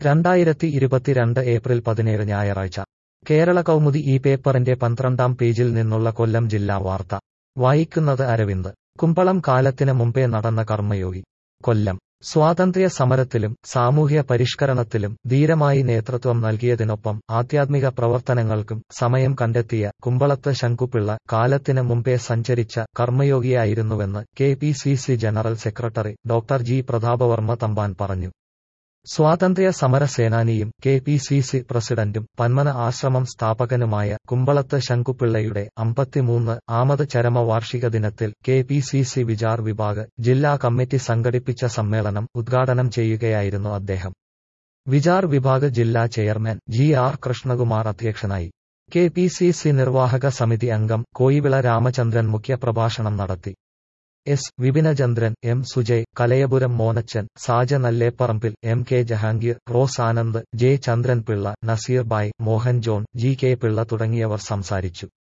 രണ്ടായിരത്തി ഇരുപത്തിരണ്ട് ഏപ്രിൽ പതിനേഴ് ഞായറാഴ്ച കേരള കൗമുദി ഈ പേപ്പറിന്റെ പന്ത്രണ്ടാം പേജിൽ നിന്നുള്ള കൊല്ലം ജില്ലാ വാർത്ത വായിക്കുന്നത് അരവിന്ദ് കുമ്പളം കാലത്തിന് മുമ്പേ നടന്ന കർമ്മയോഗി കൊല്ലം സ്വാതന്ത്ര്യ സമരത്തിലും സാമൂഹ്യ പരിഷ്കരണത്തിലും ധീരമായി നേതൃത്വം നൽകിയതിനൊപ്പം ആധ്യാത്മിക പ്രവർത്തനങ്ങൾക്കും സമയം കണ്ടെത്തിയ കുമ്പളത്ത് ശങ്കുപിള്ള കാലത്തിന് മുമ്പേ സഞ്ചരിച്ച കർമ്മയോഗിയായിരുന്നുവെന്ന് K P C C general secretary doctor G Prathapavarma Thampan പറഞ്ഞു സ്വാതന്ത്ര്യ സമര സേനാനിയും കെ പി സി സി പ്രസിഡന്റും പന്മന ആശ്രമം സ്ഥാപകനുമായ കുമ്പളത്ത് ശങ്കുപിള്ളയുടെ അമ്പത്തിമൂന്ന് ആമത് ചരമ വാർഷിക ദിനത്തിൽ K P C C Vichar Vibhag ജില്ലാ കമ്മിറ്റി സംഘടിപ്പിച്ച സമ്മേളനം ഉദ്ഘാടനം ചെയ്യുകയായിരുന്നു അദ്ദേഹം വിചാർ വിഭാഗ് ജില്ലാ ചെയർമാൻ ജി ആർ കൃഷ്ണകുമാർ അധ്യക്ഷനായി കെ പി സി സി നിർവാഹക സമിതി അംഗം കോയിവിള രാമചന്ദ്രൻ മുഖ്യപ്രഭാഷണം നടത്തി S Vipinachandran M Sujay Kalayapuram Monachan Saja Nalleparambil M K Jahangir Rose Anand J Chandran Pillai Naseer Bai Mohan John G K Pillai തുടങ്ങിയവർ സംസാരിച്ചു